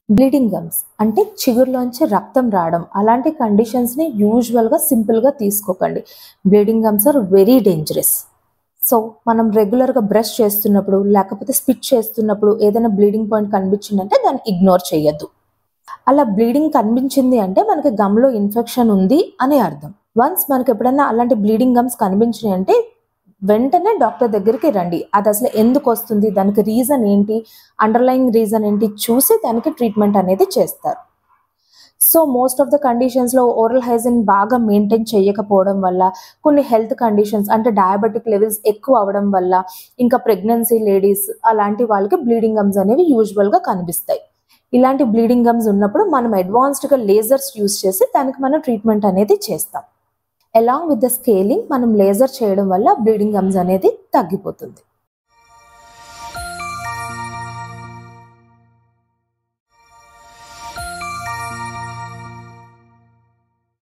bleeding gums అంటే చిగురులోంచి రక్తం రావడం అలాంటి కండిషన్స్ని యూజువల్గా సింపుల్గా తీసుకోకండి bleeding gums are very dangerous so మనం రెగ్యులర్గా బ్రష్ చేస్తున్నప్పుడు లేకపోతే స్పిట్ చేస్తున్నప్పుడు ఏదైనా బ్లీడింగ్ పాయింట్ కనిపించిందంటే దాన్ని ఇగ్నోర్ చేయొద్దు అలా బ్లీడింగ్ కనిపించింది అంటే మనకి గమ్లో ఇన్ఫెక్షన్ ఉంది అని అర్థం వన్స్ మనకి ఎప్పుడైనా అలాంటి బ్లీడింగ్ గమ్స్ కనిపించినాయి అంటే వెంటనే డాక్టర్ దగ్గరికి రండి అది అసలు ఎందుకు వస్తుంది దానికి రీజన్ ఏంటి అండర్లయింగ్ రీజన్ ఏంటి చూసి దానికి ట్రీట్మెంట్ అనేది చేస్తారు సో మోస్ట్ ఆఫ్ ద కండిషన్స్లో ఓరల్ హైజిన్ బాగా మెయింటైన్ చేయకపోవడం వల్ల కొన్ని హెల్త్ కండిషన్స్ అంటే డయాబెటిక్ లెవెల్స్ ఎక్కువ అవడం వల్ల ఇంకా ప్రెగ్నెన్సీ లేడీస్ అలాంటి వాళ్ళకి బ్లీడింగ్ గమ్స్ అనేవి యూజువల్గా కనిపిస్తాయి ఇలాంటి బ్లీడింగ్ గమ్స్ ఉన్నప్పుడు మనం అడ్వాన్స్డ్గా లేజర్స్ యూస్ చేసి దానికి మనం ట్రీట్మెంట్ అనేది చేస్తాం అలాంగ్ విత్ ద స్కేలింగ్ మనం లేజర్ చేయడం వల్ల బ్లీడింగ్ గమ్స్ అనేది తగ్గిపోతుంది